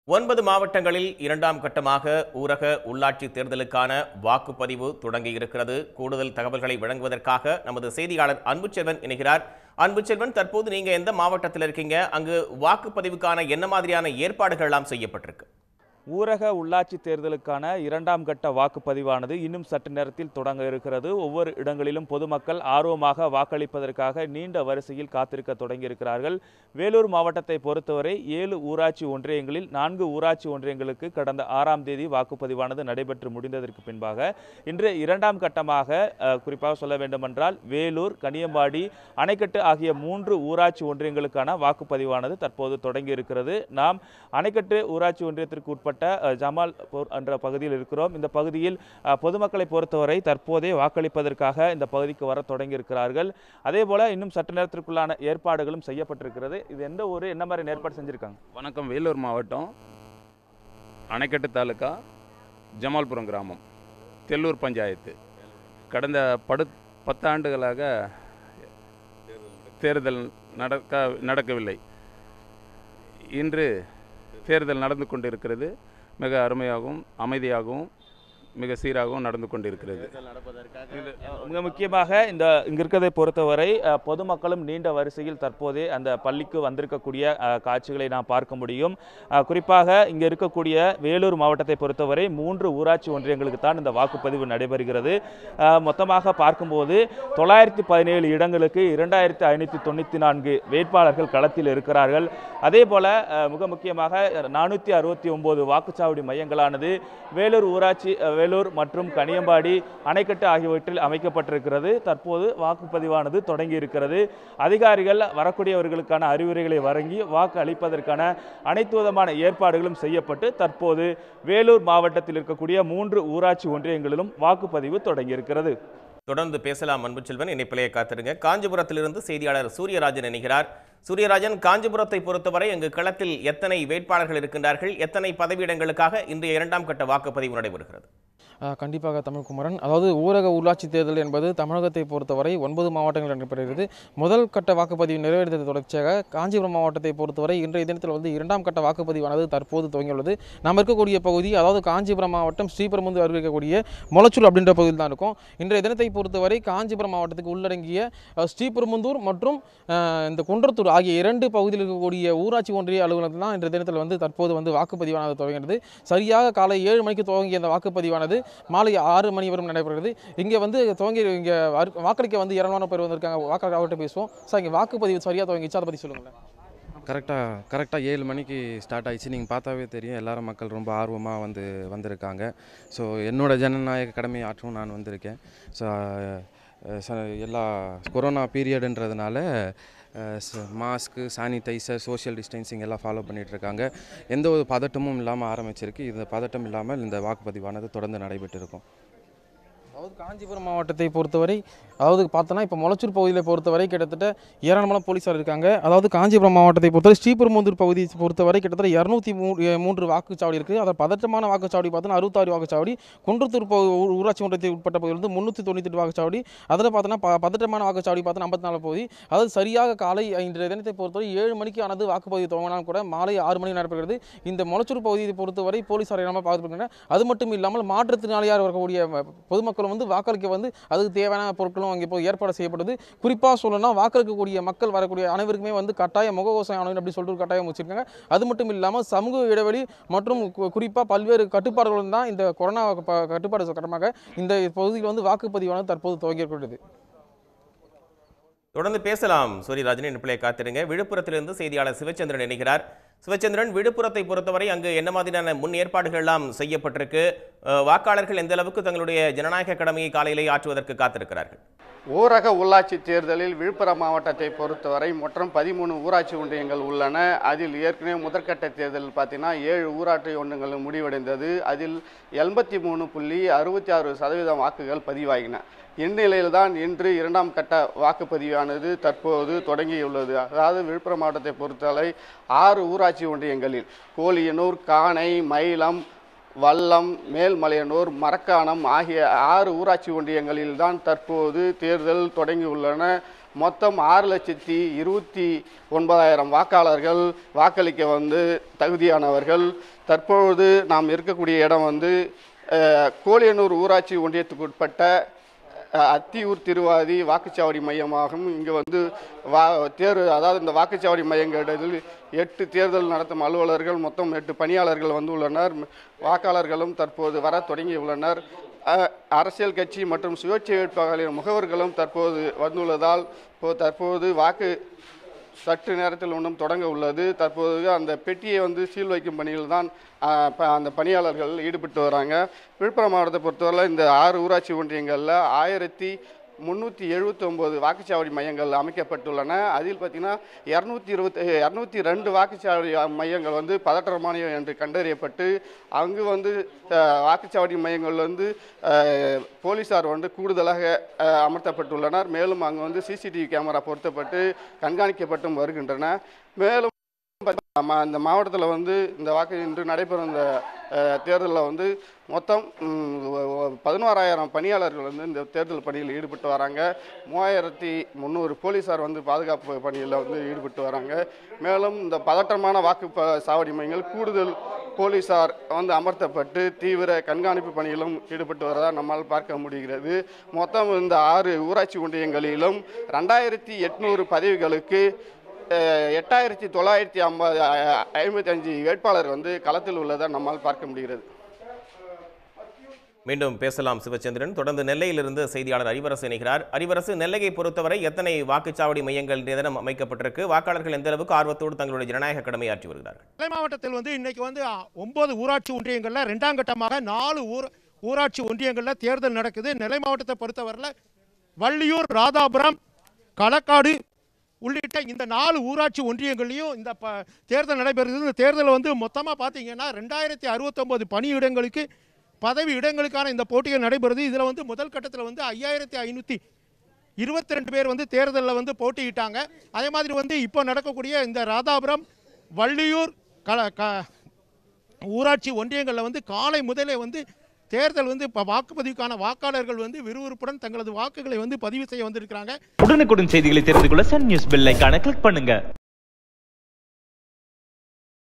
ஒன்பது மாவட்டங்களில் இரண்டாம் கட்டமாக ஊரக உள்ளாட்சி தேர்தலுக்கான வாக்குப்பதிவு தொடங்கியிருக்கிறது கூடுதல் தகவல்களை வழங்குவதற்காக நமது செய்தியாளர் அன்புச்செல்வன் இணைகிறார் அன்புச்செல்வன் தற்போது நீங்க எந்த மாவட்டத்தில் இருக்கீங்க அங்கு வாக்குப்பதிவுக்கான என்ன மாதிரியான ஏற்பாடுகள் எல்லாம் செய்யப்பட்டிருக்கு ஊரக உள்ளாட்சி தேர்தலுக்கான இரண்டாம் கட்ட வாக்குப்பதிவானது இன்னும் சற்று நேரத்தில் தொடங்க இருக்கிறது ஒவ்வொரு இடங்களிலும் பொதுமக்கள் ஆர்வமாக வாக்களிப்பதற்காக நீண்ட வரிசையில் காத்திருக்க தொடங்கியிருக்கிறார்கள் வேலூர் மாவட்டத்தை பொறுத்தவரை ஏழு ஊராட்சி ஒன்றியங்களில் நான்கு ஊராட்சி ஒன்றியங்களுக்கு கடந்த ஆறாம் தேதி வாக்குப்பதிவானது நடைபெற்று முடிந்ததற்கு பின்பாக இன்று இரண்டாம் கட்டமாக அஹ், குறிப்பாக சொல்ல வேண்டுமென்றால் வேலூர் கனியம்பாடி அணைக்கட்டு ஆகிய மூன்று ஊராட்சி ஒன்றியங்களுக்கான வாக்குப்பதிவானது தற்போது தொடங்கி இருக்கிறது நாம் அணைக்கட்டு ஊராட்சி ஒன்றியத்திற்கு உட்பட்ட அஹ், ஜமால்பூர் என்ற பகுதியில் இருக்கிறோம் இந்த பகுதியில் அஹ், பொதுமக்களை பொறுத்தவரை தற்போதே வாக்களிப்பதற்காக இந்த பகுதிக்கு வர தொடங்கி இருக்கிறார்கள் அதே போல இன்னும் சற்று நேரத்திற்குள்ளான ஏற்பாடுகளும் செய்யப்பட்டிருக்கிறது இது எந்த ஊர் என்ன மாதிரி ஏற்பாடு செஞ்சிருக்காங்க வணக்கம் வேலூர் மாவட்டம் அணைக்கட்டு தாலுக்கா ஜமால்புரம் கிராமம் தெல்லூர் பஞ்சாயத்து கடந்த படு பத்தாண்டுகளாக தேர்தல் நடக்க நடக்கவில்லை இன்று தேர்தல் நடந்து கொண்டிருக்கிறது மிக அருமையாகவும் அமைதியாகவும் மிக சீராகவும் நடந்து கொண்டிருக்கிறது மிக முக்கியமாக இந்த இங்க இருக்கிறதை பொறுத்தவரை அஹ், பொதுமக்களும் நீண்ட வரிசையில் தற்போதே அந்த பள்ளிக்கு வந்திருக்கக்கூடிய அஹ், காட்சிகளை நாம் பார்க்க முடியும் அஹ், குறிப்பாக இங்க இருக்கக்கூடிய வேலூர் மாவட்டத்தை பொறுத்தவரை மூன்று ஊராட்சி ஒன்றியங்களுக்கு தான் இந்த வாக்குப்பதிவு நடைபெறுகிறது அஹ், மொத்தமாக பார்க்கும்போது தொள்ளாயிரத்தி பதினேழு இடங்களுக்கு இரண்டாயிரத்தி ஐநூற்றி தொண்ணூற்றி நான்கு வேட்பாளர்கள் களத்தில் இருக்கிறார்கள் அதே போல அஹ், மிக முக்கியமாக நானூற்றி அறுபத்தி ஒன்பது வாக்குச்சாவடி மையங்களானது வேலூர் ஊராட்சி அஹ், வேலூர் மற்றும் கனியம்பாடி அணைக்கட்டு ஆகியவற்றில் அமைக்கப்பட்டிருக்கிறது தற்போது வாக்குப்பதிவானது தொடங்கி இருக்கிறது அதிகாரிகள் வரக்கூடியவர்களுக்கான அறிவுரைகளை வழங்கி வாக்கு அளிப்பதற்கான அனைத்து விதமான ஏற்பாடுகளும் செய்யப்பட்டு தற்போது வேலூர் மாவட்டத்தில் இருக்கக்கூடிய மூன்று ஊராட்சி ஒன்றியங்களிலும் வாக்குப்பதிவு தொடங்கியிருக்கிறது தொடர்ந்து பேசலாம் அன்புச்செல்வன் இணைப்பிலேயே காத்திருங்க காஞ்சிபுரத்திலிருந்து செய்தியாளர் சூரியராஜன் இணைகிறார் சூரியராஜன் காஞ்சிபுரத்தை பொறுத்தவரை அங்கு களத்தில் எத்தனை வேட்பாளர்கள் இருக்கின்றார்கள் எத்தனை பதவியிடங்களுக்காக இன்றைய இரண்டாம் கட்ட வாக்குப்பதிவு நடைபெறுகிறது ஆஹ் கண்டிப்பாக தமிழ்குமரன் அதாவது ஊரக உள்ளாட்சி தேர்தல் என்பது தமிழகத்தை பொறுத்தவரை ஒன்பது மாவட்டங்கள் நடைபெறுகிறது முதல் கட்ட வாக்குப்பதிவு நிறைவேறியதை தொடர்ச்சியாக காஞ்சிபுரம் மாவட்டத்தை பொறுத்தவரை இன்றைய தினத்தில் வந்து இரண்டாம் கட்ட வாக்குப்பதிவானது தற்போது துவங்கியுள்ளது நாம் இருக்கக்கூடிய பகுதி அதாவது காஞ்சிபுரம் மாவட்டம் ஸ்ரீபெரும்புதூர் அருகே இருக்கக்கூடிய மொளச்சூர் அப்படின்ற பகுதியில் தான் இருக்கும் இன்றைய தினத்தை பொறுத்தவரை காஞ்சிபுரம் மாவட்டத்துக்கு உள்ளடங்கிய அஹ், ஸ்ரீபெரும்புதூர் மற்றும் அஹ், இந்த குன்றத்தூர் ஆகிய இரண்டு பகுதியில் இருக்கக்கூடிய ஊராட்சி ஒன்றிய அலுவலகத்தில் தான் இன்றைய தினத்தில் வந்து தற்போது வந்து வாக்குப்பதிவானது துவங்கினது சரியாக காலை ஏழு மணிக்கு துவங்கிய அந்த வாக்குப்பதிவானது மாலை ஆறு மணி வரை நடைபெறுகிறது இங்கே வந்து துவங்கி இங்கே வாக்களிக்க வந்து இரநூறு பேர் வந்திருக்காங்க வாக்காளர் அவர்கிட்ட பேசுவோம் சார் இங்கே வாக்குப்பதிவு சரியாக துவங்கிச்சு அதை பற்றி சொல்லுங்களேன் கரெக்டாக கரெக்டாக ஏழு மணிக்கு ஸ்டார்ட் ஆயிடுச்சு நீங்கள் பார்த்தாவே தெரியும் எல்லாரும் மக்கள் ரொம்ப ஆர்வமாக வந்து வந்திருக்காங்க ஸோ என்னோட ஜனநாயக கடமை ஆற்றவும் நான் வந்திருக்கேன் ஸோ எல்லா கொரோனா பீரியடுன்றதுனால மாஸ்க்கு சானிடைசர் சோஷியல் டிஸ்டன்சிங் எல்லாம் ஃபாலோ பண்ணிகிட்ருக்காங்க எந்த ஒரு பதட்டமும் இல்லாமல் ஆரம்பிச்சிருக்கு இந்த பதட்டம் இல்லாமல் இந்த வாக்குப்பதிவானது தொடர்ந்து நடைபெற்று இருக்கும் அதாவது காஞ்சிபுரம் மாவட்டத்தை பொறுத்தவரை அதாவது பார்த்தோன்னா இப்போ மொளச்சூர் பகுதியில் பொறுத்தவரை கிட்டத்தட்ட ஏராளமான போலீஸார் இருக்காங்க அதாவது காஞ்சிபுரம் மாவட்டத்தை பொறுத்தவரை ஸ்ரீபெரும்புதூர் பகுதியை பொறுத்தவரை கிட்டத்தட்ட இரநூத்தி மூ மூன்று வாக்குச்சாவடி இருக்குது அதில் பதற்றமான வாக்குச்சாவடி பார்த்தோன்னா அறுபத்தாறு வாக்குச்சாவடி குன்றத்தூர் பகு- ஊ- ஊராட்சி ஒன்றியத்தை உட்பட்ட பகுதியில் வந்து முந்நூற்றி தொண்ணூற்றி வாக்குச்சாவடி அதில் பார்த்தோன்னா ப பதற்றமான வாக்குச்சாவடி பார்த்தோன்னா ஐம்பத்தி நாலு பகுதி அதாவது சரியாக காலை இன்றைய தினத்தை பொறுத்தவரை ஏழு மணிக்கு ஆனது வாக்குப்பதிவு துவங்கினாலும் கூட மாலை ஆறு மணிக்கு நடைபெறுகிறது இந்த மொளச்சூர் பகுதியை பொறுத்தவரை போலீஸார் இல்லாமல் பார்த்துருக்காங்க அது மட்டும் இல்லாமல் மாற்றுத்திறனாளியாக இருக்கக்கூடிய ம- பொதுமக்களும் வந்து வாக்களிக்க வந்து அதுக்கு தேவையான பொருட்களும் அங்கே போய் ஏற்பாடு செய்யப்படுது குறிப்பாக சொல்லணும்னா வாக்களிக்கக்கூடிய மக்கள் வரக்கூடிய அனைவருக்குமே வந்து கட்டாய முகக்கவசம் அணியணும் அப்படி சொல்லிட்டு ஒரு கட்டாயம் வச்சிருக்காங்க அது மட்டும் இல்லாமல் சமூக இடைவெளி மற்றும் குறிப்பாக பல்வேறு கட்டுப்பாடுகளும் தான் இந்த கொரோனா ப- கட்டுப்பாடு காரணமாக இந்த பகுதியில் வந்து வாக்குப்பதிவானது தற்போது துவங்கியிருக்கிறது தொடர்ந்து பேசலாம் சூரியராஜன் இணைப்பிலே காத்திருங்க விழுப்புரத்திலிருந்து செய்தியாளர் சிவச்சந்திரன் இணைகிறார் சிவச்சந்திரன் விழுப்புரத்தை பொறுத்தவரை அங்கு என்ன மாதிரியான முன் ஏற்பாடுகள் எல்லாம் செய்யப்பட்டிருக்கு அஹ், வாக்காளர்கள் எந்த அளவுக்கு தங்களுடைய ஜனநாயக கடமையை காலையிலே ஆற்றுவதற்கு காத்திருக்கிறார்கள் ஊரக உள்ளாட்சி தேர்தலில் விழுப்புரம் மாவட்டத்தை பொறுத்தவரை மொத்தம் பதிமூணு ஊராட்சி ஒன்றியங்கள் உள்ளன அதில் ஏற்கனவே முதற்கட்ட தேர்தலில் பார்த்தீங்கன்னா ஏழு ஊராட்சி ஒன்றியங்கள் முடிவடைந்தது அதில் எண்பத்தி மூணு புள்ளி அறுபத்தி ஆறு சதவீதம் வாக்குகள் பதிவாகின இந்நிலையில்தான் இன்று இரண்டாம் கட்ட வாக்குப்பதிவானது தற்போது தொடங்கியுள்ளது அதாவது விழுப்புரம் மாவட்டத்தை பொறுத்தவரை ஆறு ஊராட்சி ஒன்றியங்களில் கோலியனூர் காணை மயிலம் வல்லம் மேல்மலையனூர் மரக்காணம் ஆகிய ஆறு ஊராட்சி ஒன்றியங்களில் தான் தற்போது தேர்தல் தொடங்கியுள்ளன மொத்தம் ஆறு லட்சத்தி இருபத்தி ஒன்பதாயிரம் வாக்காளர்கள் வாக்களிக்க வந்து தகுதியானவர்கள் தற்பொழுது நாம் இருக்கக்கூடிய இடம் வந்து அஹ், கோலியனூர் ஊராட்சி ஒன்றியத்துக்கு உட்பட்ட அஹ், அத்தியூர் திருவாதி வாக்குச்சாவடி மையமாகும் இங்கே வந்து வா தேர்வு அதாவது இந்த வாக்குச்சாவடி மையங்களில் எட்டு தேர்தல் நடத்தும் அலுவலர்கள் மொத்தம் எட்டு பணியாளர்கள் வந்து உள்ளனர் வாக்காளர்களும் தற்போது வர தொடங்கியுள்ளனர் அஹ், அரசியல் கட்சி மற்றும் சுயேட்சை வேட்பாளர்களின் முகவர்களும் தற்போது வந்துள்ளதால் இப்போ தற்போது வாக்கு சற்று நேரத்தில் இன்னும் தொடங்க உள்ளது தற்போது அந்த பெட்டியை வந்து சீல் வைக்கும் பணியில் தான் ஆஹ், ப- அந்த பணியாளர்கள் ஈடுபட்டு வராங்க விழுப்புரம் மாவட்டத்தை பொறுத்தவரை இந்த ஆறு ஊராட்சி ஒன்றியங்களில் ஆயிரத்தி முந்நூற்றி எழுபத்தொம்போது வாக்குச்சாவடி மையங்கள் அமைக்கப்பட்டுள்ளன அதில் பார்த்தீங்கன்னா இரநூத்தி இருபத்தி இரநூத்தி ரெண்டு வாக்குச்சாவடி மையங்கள் வந்து பதற்றமான என்று கண்டறியப்பட்டு அங்கு வந்து அஹ், வாக்குச்சாவடி மையங்கள் வந்து அஹ், போலீசார் வந்து கூடுதலாக அஹ், அமர்த்தப்பட்டுள்ளனர் மேலும் அங்கு வந்து சிசிடிவி கேமரா பொருத்தப்பட்டு கண்காணிக்கப்பட்டும் வருகின்றன மேலும் நம்ம இந்த மாவட்டத்தில் வந்து இந்த வாக்கு இன்று நடைபெறும் இந்த தேர்தலில் வந்து மொத்தம் ம், ஒ- ஒ- பதினோராயிரம் பணியாளர்கள் வந்து இந்த தேர்தல் பணியில் ஈடுபட்டு வராங்க மூவாயிரத்தி முந்நூறு போலீஸார் வந்து பாதுகாப்பு பணியில் வந்து ஈடுபட்டு வராங்க மேலும் இந்த பதற்றமான வாக்கு ப- சாவடி மையங்கள் கூடுதல் போலீஸார் வந்து அமர்த்தப்பட்டு தீவிர கண்காணிப்பு பணியிலும் ஈடுபட்டு வரதா நம்மால் பார்க்க முடிகிறது மொத்தம் இந்த ஆறு ஊராட்சி ஒன்றியங்களிலும் ரெண்டாயிரத்தி எட்நூறு பதவிகளுக்கு அஹ், எட்டாயிரத்தி தொள்ளாயிரத்தி ஐம்பது ஐம்பத்தஞ்சு வேட்பாளர் வந்து களத்தில் உள்ளதை நம்மால் பார்க்க முடிகிறது மீண்டும் பேசலாம் சிவச்சந்திரன் தொடர்ந்து நெல்லையிலிருந்து செய்தியாளர் அறிவரசு இணைகிறார் அறிவரசு நெல்லையை பொறுத்தவரை எத்தனை வாக்குச்சாவடி மையங்கள் இன்றைய தினம் அமைக்கப்பட்டிருக்கு வாக்காளர்கள் எந்த அளவுக்கு ஆர்வத்தோடு தங்களுடைய ஜனநாயக கடமை ஆற்றி வருகிறார்கள் நெல்லை மாவட்டத்தில் வந்து இன்னைக்கு வந்து அ, ஒன்பது ஊராட்சி ஒன்றியங்களில் ரெண்டாம் கட்டமாக நாலு ஊர் ஊராட்சி ஒன்றியங்களில் தேர்தல் நடக்குது நெல்லை மாவட்டத்தை பொறுத்தவரையில் வள்ளியூர் ராதாபுரம் களக்காடு உள்ளிட்ட இந்த நாலு ஊராட்சி ஒன்றியங்கள்லையும் இந்த ப தேர்தல் நடைபெறுகிறது இந்த தேர்தல் வந்து மொத்தமாக பார்த்தீங்கன்னா ரெண்டாயிரத்தி அறுபத்தொம்போது பணியிடங்களுக்கு பதவி இடங்களுக்கான இந்த போட்டிகள் நடைபெறுது இதில் வந்து முதல் கட்டத்தில் வந்து ஐயாயிரத்தி ஐநூற்றி இருபத்தி ரெண்டு பேர் வந்து தேர்தலில் வந்து போட்டியிட்டாங்க அதே மாதிரி வந்து இப்போ நடக்கக்கூடிய இந்த ராதாபுரம் வள்ளியூர் க க ஊராட்சி ஒன்றியங்களில் வந்து காலை முதலே வந்து தேர்தல் வந்து இப்போ வாக்குப்பதிவுக்கான வாக்காளர்கள் வந்து விறுவிறுப்புடன் தங்களது வாக்குகளை வந்து பதிவு செய்ய வந்திருக்கிறாங்க உடனுக்குடன் செய்திகளை தெரிந்து கொள்ள சன் நியூஸ் பெல் ஐகானை கிளிக் பண்ணுங்க